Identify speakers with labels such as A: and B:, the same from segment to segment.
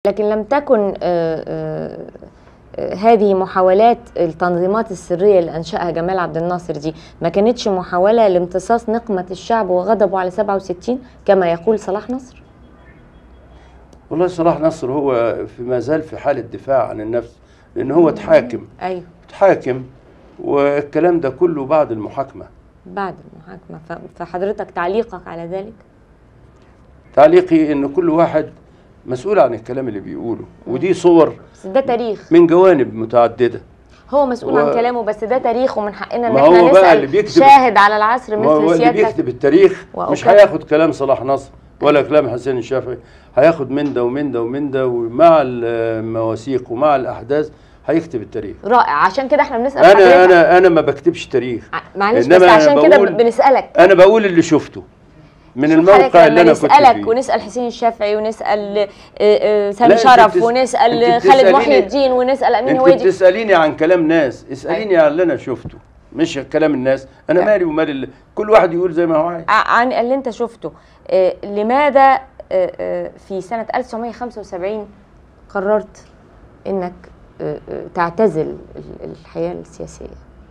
A: لكن لم تكن آه، آه، آه، هذه محاولات التنظيمات السرية اللي أنشأها جمال عبد الناصر دي ما كانتش محاولة لامتصاص نقمة الشعب وغضبه على 67 كما يقول صلاح نصر
B: والله صلاح نصر هو في ما زال في حالة دفاع عن النفس لأن هو اتحاكم
A: أيوه
B: اتحاكم والكلام ده كله بعد المحاكمة
A: بعد المحاكمة ف- فحضرتك تعليقك على ذلك
B: تعليقي ان كل واحد مسؤول عن الكلام اللي بيقوله ودي صور
A: بس ده تاريخ
B: من جوانب متعدده
A: هو مسؤول
B: هو-
A: عن كلامه بس ده تاريخ ومن حقنا ان
B: ما
A: احنا
B: هو بقى اللي
A: نسال
B: بيكتب-
A: شاهد على العصر
B: ما هو
A: مثل
B: اللي
A: سيادتك
B: بيكتب التاريخ مش
A: وأوكاد.
B: هياخد كلام صلاح نصر ولا كلام حسين الشافعي هياخد من ده ومن ده ومن ده ومع المواثيق ومع الاحداث هيكتب التاريخ
A: رائع عشان كده احنا بنسال
B: انا
A: حضرتك
B: انا انا ما بكتبش تاريخ
A: ع- معلش
B: إنما
A: بس
B: أنا
A: عشان كده
B: بقول-
A: بنسالك
B: انا بقول اللي شفته من
A: شوف حضرتك
B: الموقع اللي
A: لما
B: انا كنت
A: نسالك
B: فيه
A: ونسال حسين الشافعي ونسال آه، آه، سامي
B: لا، أنت
A: شرف
B: بتس-
A: ونسال
B: أنت
A: خالد
B: بتسأليني-
A: محي الدين ونسال امين
B: انت
A: هويدي
B: بتساليني عن كلام ناس اساليني عن اللي انا شفته مش كلام الناس انا
A: أيوة.
B: مالي ومال اللي. كل واحد يقول زي ما هو عايز
A: ع- عن اللي انت شفته آه، لماذا آه، آه، في سنة 1975 قررت انك آه، آه، تعتزل ال- الحياة السياسية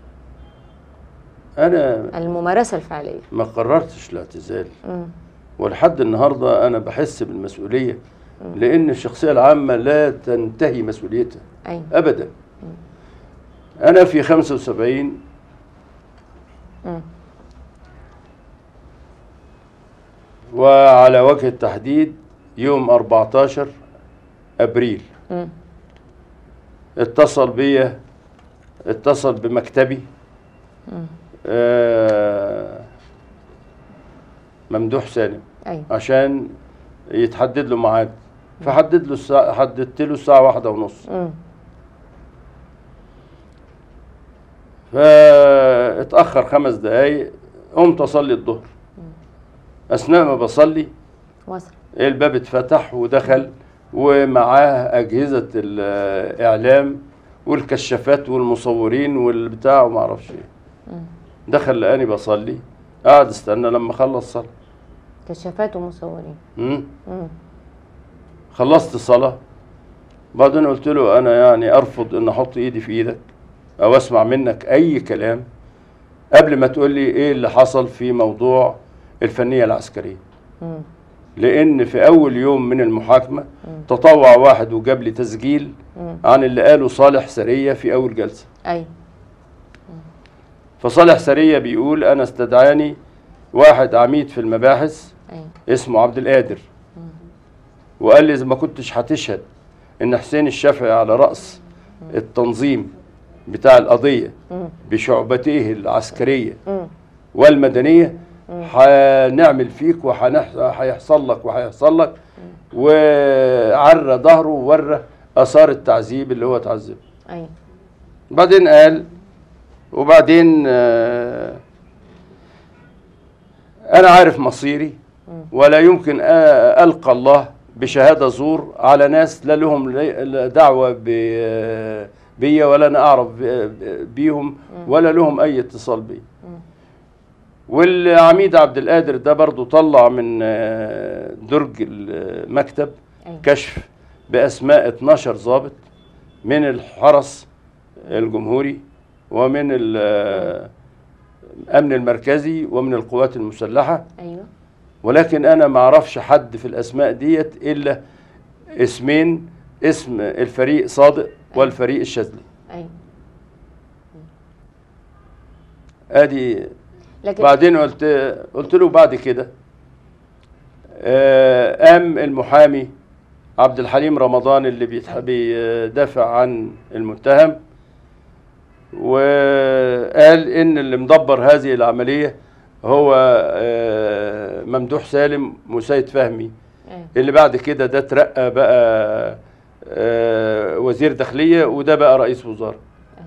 B: انا
A: الممارسة الفعلية
B: ما قررتش الاعتزال
A: مم.
B: ولحد النهارده انا بحس بالمسؤوليه لان الشخصيه العامه لا تنتهي مسؤوليتها
A: ايوه
B: ابدا انا في 75
A: مم.
B: وعلى وجه التحديد يوم 14 ابريل
A: مم.
B: اتصل بيا اتصل بمكتبي آه ممدوح سالم
A: ايوه
B: عشان يتحدد له ميعاد فحدد له الساعة حددت له الساعة واحدة ونص
A: مم.
B: فاتأخر خمس دقايق قمت أصلي الظهر أثناء ما بصلي
A: وصل
B: الباب اتفتح ودخل ومعاه أجهزة الإعلام والكشافات والمصورين والبتاع وما اعرفش ايه دخل لقاني بصلي قعد استنى لما خلص صلاة
A: كشافات ومصورين
B: مم.
A: مم.
B: خلصت صلاة بعدين قلت له أنا يعني أرفض إن أحط إيدي في إيدك أو أسمع منك أي كلام قبل ما تقول لي إيه اللي حصل في موضوع الفنية العسكرية
A: مم.
B: لأن في أول يوم من المحاكمة تطوع واحد وجاب لي تسجيل
A: مم.
B: عن اللي قاله صالح سرية في أول جلسة
A: ايوه
B: فصالح سرية بيقول أنا استدعاني واحد عميد في المباحث
A: ايوه
B: اسمه عبد القادر وقال لي إذا ما كنتش هتشهد إن حسين الشافعي على رأس التنظيم بتاع القضية
A: مم.
B: بشعبتيه العسكرية
A: مم.
B: والمدنية هنعمل فيك وهيحصل لك وهيحصل لك وعرى ظهره وورى آثار التعذيب اللي هو اتعذب
A: ايوه
B: بعدين قال وبعدين آه، أنا عارف مصيري ولا يمكن آه، ألقى الله بشهادة زور على ناس لا لهم لي- دعوة ب- بيا ولا أنا أعرف ب- بيهم ولا لهم أي اتصال بي والعميد عبد القادر ده برضو طلع من آه، درج المكتب
A: أيوة.
B: كشف بأسماء 12 ضابط من الحرس الجمهوري ومن ال- الأمن المركزي ومن القوات المسلحة
A: ايوه
B: ولكن أنا ما أعرفش حد في الأسماء ديت إلا اسمين اسم الفريق صادق والفريق الشاذلي
A: ايوه
B: ادي
A: لكن
B: بعدين قلت قلت له بعد كده آه، قام المحامي عبد الحليم رمضان اللي بيتح- بيدافع عن المتهم وقال ان اللي مدبر هذه العمليه هو آه، ممدوح سالم وسيد فهمي
A: ايوه
B: اللي بعد كده ده اترقى بقى آه، وزير داخليه وده بقى رئيس وزراء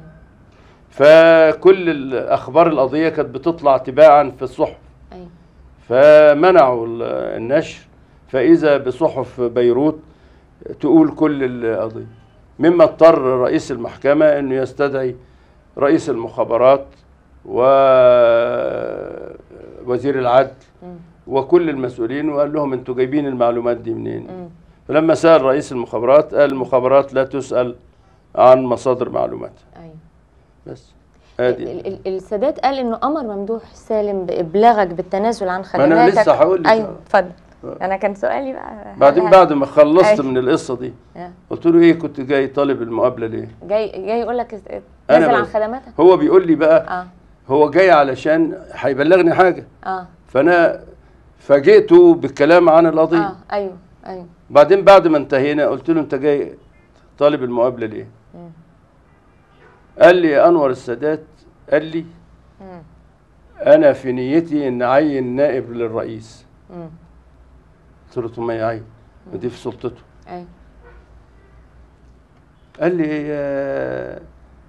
B: فكل الاخبار القضيه كانت بتطلع تباعا في الصحف
A: ايوه
B: فمنعوا ال- النشر فإذا بصحف بيروت تقول كل القضية مما اضطر رئيس المحكمة أنه يستدعي رئيس المخابرات ووزير العدل
A: مم.
B: وكل المسؤولين وقال لهم انتوا جايبين المعلومات دي منين
A: مم.
B: فلما سال رئيس المخابرات قال المخابرات لا تسال عن مصادر معلوماتها
A: ايوه
B: بس
A: ال-
B: ادي
A: ال- السادات قال انه امر ممدوح سالم بابلاغك بالتنازل عن
B: ما أنا
A: خدماتك
B: لسه هقول لك.
A: ايوه اتفضل
B: آه.
A: انا كان سؤالي بقى
B: بعدين
A: هل-
B: بعد ما خلصت
A: أيوة.
B: من القصه دي
A: آه.
B: قلت له ايه كنت جاي طالب المقابله ليه
A: جاي جاي يقول لك اس-
B: أنا
A: تنازل عن
B: بس-
A: خدماتك
B: هو بيقول لي بقى
A: اه
B: هو جاي علشان هيبلغني حاجه
A: اه
B: فانا فاجئته بالكلام عن القضيه
A: اه ايوه ايوه
B: بعدين بعد ما انتهينا قلت له انت جاي طالب المقابله ليه
A: مم.
B: قال لي انور السادات قال لي
A: مم.
B: انا في نيتي ان اعين نائب للرئيس
A: مم.
B: قلت له طب ما يعين ودي في سلطته
A: ايوه
B: قال لي آه،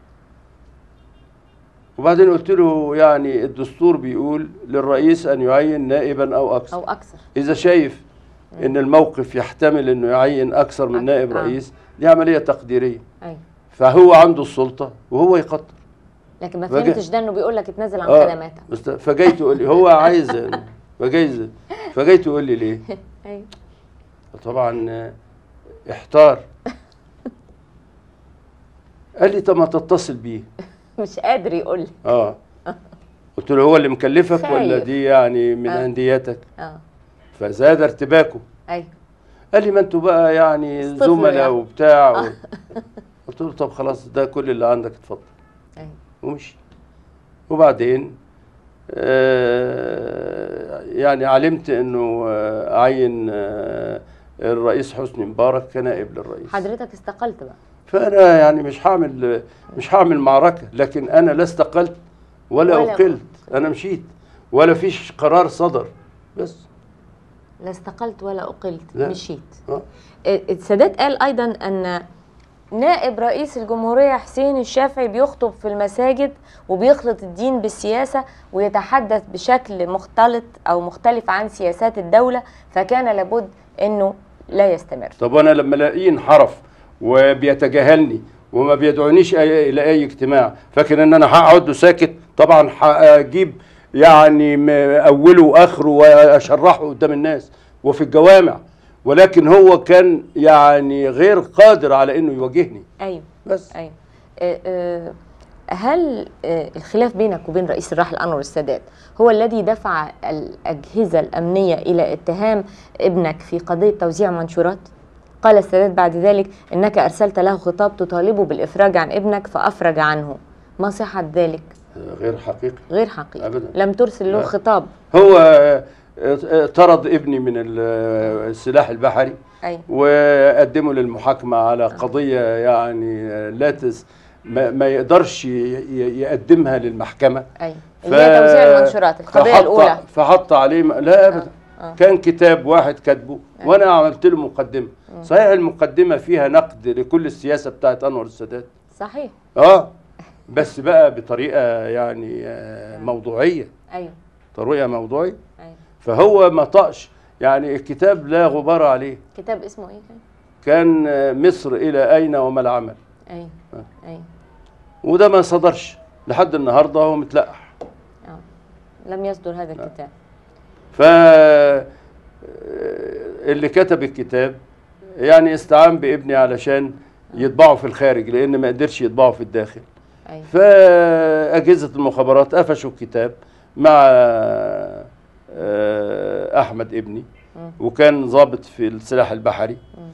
B: وبعدين قلت له يعني الدستور بيقول للرئيس ان يعين نائبا او اكثر
A: او اكثر
B: اذا شايف ان الموقف يحتمل انه يعين اكثر من
A: أك-
B: نائب
A: آه.
B: رئيس دي عمليه تقديريه
A: ايوه
B: فهو عنده السلطه وهو يقدر
A: لكن ما
B: فجأة-
A: فهمتش ده انه بيقول لك اتنازل عن
B: اه
A: خدماتك
B: بس فجاي تقول لي هو عايز فجاي فجاي تقول لي ليه
A: ايوه
B: طبعا آه، احتار قال لي طب ما تتصل بيه
A: مش قادر يقول لي
B: اه قلت له هو اللي مكلفك ولا
A: خايف.
B: دي يعني من
A: آه.
B: انديتك
A: اه
B: فزاد ارتباكه
A: ايوه
B: قال لي ما انتوا بقى يعني
A: الصفر
B: زملاء
A: يعني.
B: وبتاع و... قلت له طب خلاص ده كل اللي عندك اتفضل
A: ايوه
B: ومشي وبعدين آه يعني علمت انه آه عين آه الرئيس حسني مبارك كنائب للرئيس
A: حضرتك استقلت بقى
B: فانا يعني مش هعمل مش هعمل معركه لكن انا لا استقلت ولا,
A: ولا
B: اقلت انا مشيت ولا فيش قرار صدر بس
A: لا استقلت ولا اقلت
B: لا.
A: مشيت
B: اه
A: السادات قال ايضا ان نائب رئيس الجمهورية حسين الشافعي بيخطب في المساجد وبيخلط الدين بالسياسة ويتحدث بشكل مختلط أو مختلف عن سياسات الدولة فكان لابد أنه لا يستمر
B: طب وانا لما الاقيه انحرف وبيتجاهلني وما بيدعونيش أي الى اي اجتماع فاكر ان انا هقعد له ساكت طبعا هجيب يعني م- اوله واخره واشرحه قدام الناس وفي الجوامع ولكن هو كان يعني غير قادر على انه يواجهني
A: أيوه
B: بس
A: أيوه آه، آه، هل آه، الخلاف بينك وبين رئيس الراحل أنور السادات هو الذي دفع الأجهزة الأمنية إلى اتهام ابنك في قضية توزيع منشورات؟ قال السادات بعد ذلك إنك أرسلت له خطاب تطالبه بالإفراج عن ابنك فأفرج عنه ما صحة ذلك؟
B: غير حقيقي
A: غير حقيقي
B: أبداً.
A: لم ترسل له
B: لا.
A: خطاب
B: هو آه، آه، طرد ابني من ال- السلاح البحري
A: أيوه
B: وقدمه للمحاكمة على قضية يعني آه، لا تس ما, ما يقدرش ي- ي- يقدمها للمحكمة
A: أيوه اللي هي توزيع المنشورات القضية
B: فحط-
A: الأولى
B: فحط عليه م- لا ابدا
A: آه.
B: كان كتاب واحد كاتبه وانا عملت له مقدمه صحيح المقدمه فيها نقد لكل السياسه بتاعت انور السادات
A: صحيح
B: اه بس بقى بطريقه يعني آه، موضوعيه
A: أيوه
B: طريقه موضوعيه
A: أيوه
B: فهو ما طقش يعني الكتاب لا غبار عليه
A: كتاب اسمه إيه كان؟
B: كان آه، مصر الى اين وما العمل
A: أيوه
B: آه.
A: أيوه
B: وده ما صدرش لحد النهارده هو متلقح
A: آه. لم يصدر هذا الكتاب
B: ف اللي كتب الكتاب يعني استعان بابني علشان يطبعه في الخارج لان ما قدرش يطبعه في الداخل
A: أيوه
B: فاجهزه المخابرات قفشوا الكتاب مع آه، احمد ابني
A: مم.
B: وكان ضابط في السلاح البحري
A: مم.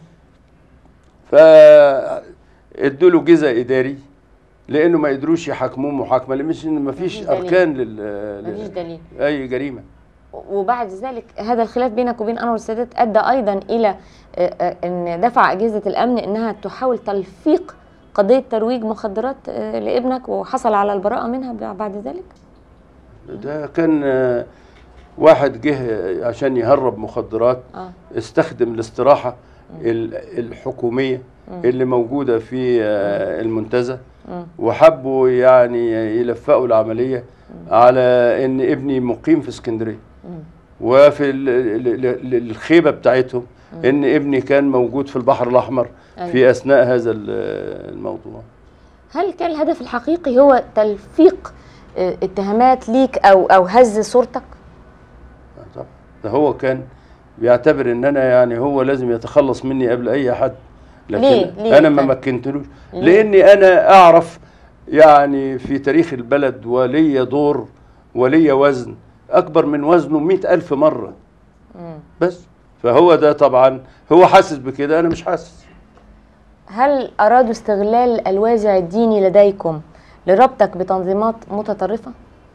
B: فادوا له جزء اداري لانه ما قدروش يحاكموه محاكمه لان مش ما فيش
A: مفيش دليل.
B: اركان لل
A: مفيش دليل
B: اي جريمه
A: وبعد ذلك هذا الخلاف بينك وبين انور السادات ادى ايضا الى آه، آه، ان دفع اجهزه الامن انها تحاول تلفيق قضيه ترويج مخدرات آه، لابنك وحصل على البراءه منها بعد ذلك
B: ده كان آه، واحد جه عشان يهرب مخدرات
A: اه
B: استخدم الاستراحة ال- الحكومية اللي موجودة في آه، المنتزه
A: مم.
B: وحبوا يعني يلفقوا العملية على ان ابني مقيم في اسكندرية
A: مم.
B: وفي ال- ال- ال- الخيبة بتاعتهم ان ابني كان موجود في البحر الاحمر
A: أيوة.
B: في اثناء هذا ال- الموضوع
A: هل كان الهدف الحقيقي هو تلفيق آه، اتهامات ليك او او هز صورتك
B: طبعا ده هو كان بيعتبر ان انا يعني هو لازم يتخلص مني قبل اي حد لكن
A: ليه؟ ليه
B: انا ما
A: طيب؟
B: مكنتلوش
A: ليه؟
B: لاني انا اعرف يعني في تاريخ البلد ولي دور ولي وزن اكبر من وزنه مئة الف مره
A: مم.
B: بس فهو ده طبعا هو حاسس بكده انا مش حاسس
A: هل أرادوا استغلال الوازع الديني لديكم لربطك بتنظيمات متطرفة؟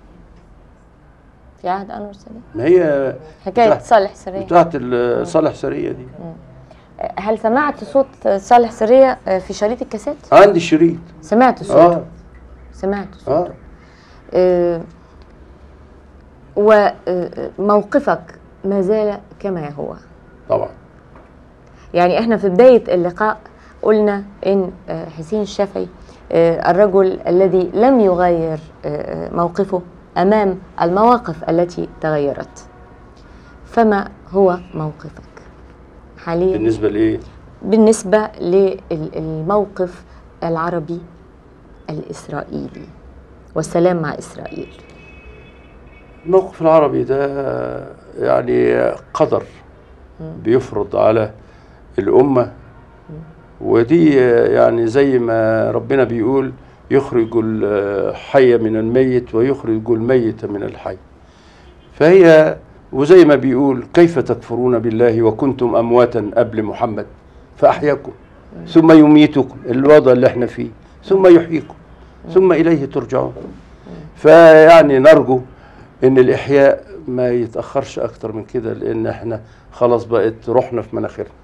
A: في عهد أنور السادات
B: ما هي
A: حكاية
B: بتاعت-
A: صالح سرية
B: بتاعت ال- صالح سرية دي
A: هل سمعت صوت صالح سرية في شريط الكاسيت؟
B: عندي شريط
A: سمعت صوته
B: اه
A: سمعت صوته
B: اه
A: آه، وموقفك ما زال كما هو
B: طبعا
A: يعني احنا في بداية اللقاء قلنا ان آه، حسين الشافعي آه، الرجل الذي لم يغير آه، موقفه امام المواقف التي تغيرت فما هو موقفك حاليا
B: بالنسبة لإيه؟
A: بالنسبة للموقف العربي الإسرائيلي والسلام مع إسرائيل
B: الموقف العربي ده يعني قدر بيفرض على الأمة ودي يعني زي ما ربنا بيقول يخرج الحي من الميت ويخرج الميت من الحي فهي وزي ما بيقول كيف تكفرون بالله وكنتم أمواتا قبل محمد فأحياكم ثم يميتكم الوضع اللي احنا فيه ثم يحييكم ثم إليه ترجعون فيعني نرجو ان الاحياء ما يتاخرش اكتر من كده لان احنا خلاص بقت روحنا في مناخيرنا